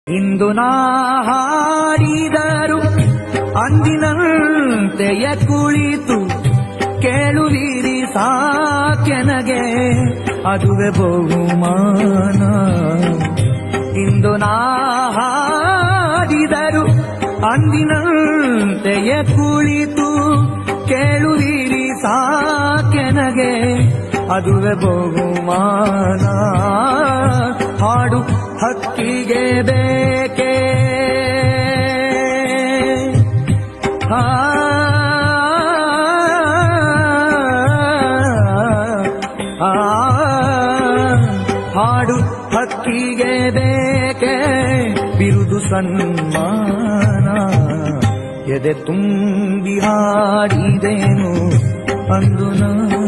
ಇಂದು ನಾ ಹಾಡಿದರು ಅಂದಿನಂತೆಯ ಕುಳಿತು ಕೇಳುವಿರಿ ಸಾಕೆನಗೆ ಅದುವೆ ಬಹುಮಾನ ಇಂದು ನಾ ಹಾಡಿದರು ಅಂದಿನಂತೆಯ ಕುಳಿತು ಕೇಳುವಿರಿ ಸಾಕೆನಗೆ ಅದುವೆ ಬಹುಮಾನ ಹಾಡು ಹಕ್ಕಿಗೆ ಬೇಕೇ ಆ, ಆ, ಹಾಡು ಹಕ್ಕಿಗೆ ಬೇಕೆ ಬಿರುದು ಸನ್ಮಾನ ಎದೆ ತುಂಬಿ ಹಾಡಿದೆನು ಅಂದು ನಾ